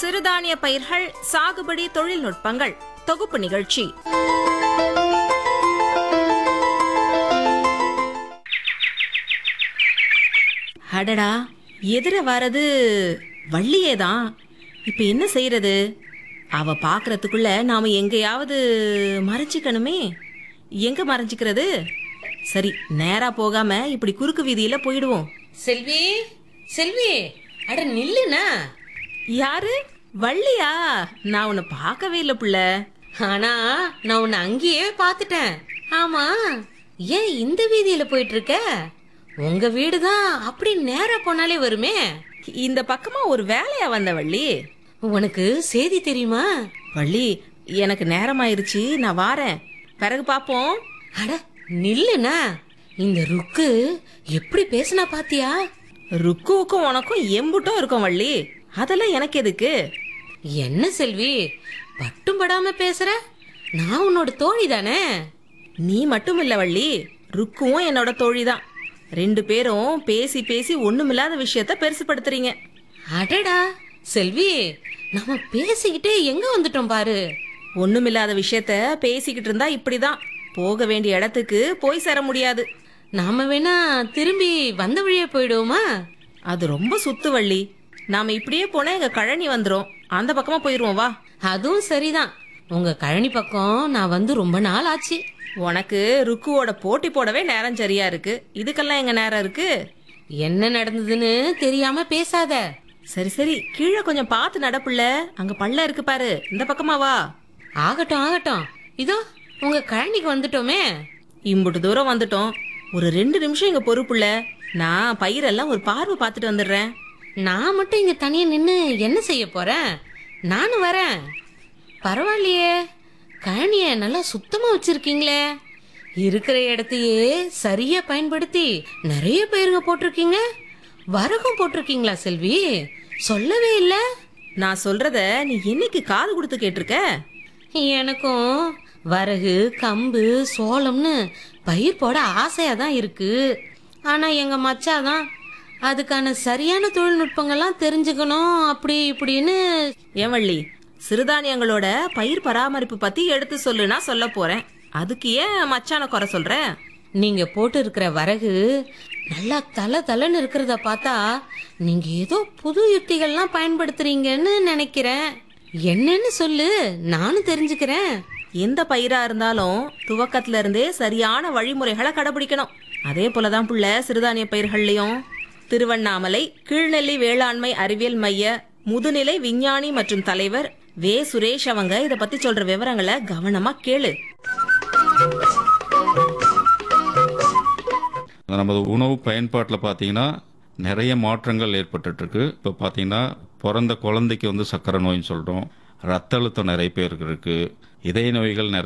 சிறுதானிய பயிர்கள் சாகுபடி தொழில்நுட்பங்கள் தொகுப்பு நிகழ்ச்சி அடடா எதிர வரது வள்ளியே தான் இப்ப என்ன செய்யறது அவ பாக்குறதுக்குள்ள நாம எங்கேயாவது மறைச்சிக்கணுமே எங்க மறைஞ்சிக்கிறது சரி நேரா போகாம இப்படி குறுக்கு வீதியில போயிடுவோம் செல்வி செல்வி அட நில்லுனா யாரு வள்ளியா நான் உன்னை பார்க்கவே இல்லை புள்ள ஆனா நான் உன்னை அங்கேயே பார்த்துட்டேன் ஆமா ஏன் இந்த வீதியில போயிட்டு இருக்க உங்க வீடு தான் அப்படி நேரா போனாலே வருமே இந்த பக்கமா ஒரு வேலையா வந்த வள்ளி உனக்கு செய்தி தெரியுமா வள்ளி எனக்கு நேரமாயிருச்சு நான் வாரேன் பிறகு பாப்போம் அட நில்லுனா இந்த ருக்கு எப்படி பேசுனா பாத்தியா ருக்குவுக்கும் உனக்கும் எம்புட்டும் இருக்கும் வள்ளி அதெல்லாம் எனக்கு எதுக்கு என்ன செல்வி பட்டும் படாம பேசுற நான் உன்னோட தோழி தானே நீ மட்டும் இல்ல வள்ளி ருக்குவும் என்னோட தோழிதான் ரெண்டு பேரும் பேசி பேசி ஒண்ணுமில்லாத விஷயத்த பெருசுப்படுத்துறீங்க அடடா செல்வி நம்ம பேசிக்கிட்டே எங்க வந்துட்டோம் பாரு ஒண்ணுமில்லாத விஷயத்த பேசிக்கிட்டு இருந்தா இப்படிதான் போக வேண்டிய இடத்துக்கு போய் சேர முடியாது நாம வேணா திரும்பி வந்த வழியே போயிடுவோமா அது ரொம்ப சுத்து வள்ளி நாம இப்படியே போனா எங்க கழனி வந்துரும் அந்த பக்கமா போயிருவோம் வா அதுவும் சரிதான் உங்க கழனி பக்கம் நான் வந்து ரொம்ப நாள் ஆச்சு உனக்கு ருக்குவோட போட்டி போடவே நேரம் சரியா இருக்கு இதுக்கெல்லாம் எங்க நேரம் இருக்கு என்ன நடந்ததுன்னு தெரியாம பேசாத சரி சரி கீழே கொஞ்சம் பார்த்து நடப்புல அங்க பள்ளம் இருக்கு பாரு இந்த பக்கமா வா ஆகட்டும் ஆகட்டும் இதோ உங்க கழனிக்கு வந்துட்டோமே இம்புட்டு தூரம் வந்துட்டோம் ஒரு ரெண்டு நிமிஷம் இங்க பொறுப்புல நான் பயிரெல்லாம் ஒரு பார்வை பார்த்துட்டு வந்துடுறேன் நான் மட்டும் இங்க தனியா நின்னு என்ன செய்ய போறேன் நானும் வரேன் பரவாயில்லையே கழனிய நல்லா சுத்தமா வச்சிருக்கீங்களே இருக்கிற இடத்தையே சரியா பயன்படுத்தி நிறைய பயிருங்க போட்டிருக்கீங்க வரகும் போட்டிருக்கீங்களா செல்வி சொல்லவே இல்ல நான் சொல்றத நீ என்னைக்கு காது கொடுத்து கேட்டிருக்க எனக்கும் வரகு கம்பு சோளம்னு பயிர் போட ஆசையா தான் இருக்கு ஆனா எங்க மச்சாதான் அதுக்கான சரியான தொழில்நுட்பங்கள்லாம் தெரிஞ்சுக்கணும் அப்படி இப்படின்னு ஏன் வள்ளி சிறுதானியங்களோட பயிர் பராமரிப்பு பத்தி எடுத்து சொல்லுனா சொல்ல போறேன் அதுக்கு ஏன் மச்சான குறை சொல்ற நீங்க போட்டு இருக்கிற வரகு நல்லா தல தலன்னு இருக்கிறத பார்த்தா நீங்க ஏதோ புது யுக்திகள்லாம் பயன்படுத்துறீங்கன்னு நினைக்கிறேன் என்னன்னு சொல்லு நானும் தெரிஞ்சுக்கிறேன் எந்த பயிரா இருந்தாலும் துவக்கத்துல இருந்தே சரியான வழிமுறைகளை கடைபிடிக்கணும் அதே போலதான் புள்ள சிறுதானிய பயிர்கள்லயும் திருவண்ணாமலை கீழ்நெல்லி வேளாண்மை அறிவியல் மைய முதுநிலை விஞ்ஞானி மற்றும் தலைவர் வே சுரேஷ் அவங்க இத பத்தி சொல்ற விவரங்களை கவனமா கேளு நமது உணவு பயன்பாட்டில் பார்த்தீங்கன்னா நிறைய மாற்றங்கள் ஏற்பட்டுருக்கு இப்போ பார்த்தீங்கன்னா பிறந்த குழந்தைக்கு வந்து சக்கரை நோயின்னு சொல்கிறோம் ரத்த அழுத்தம் நிறைய பேருக்கு இருக்குது இதய நோய்கள் நிறைய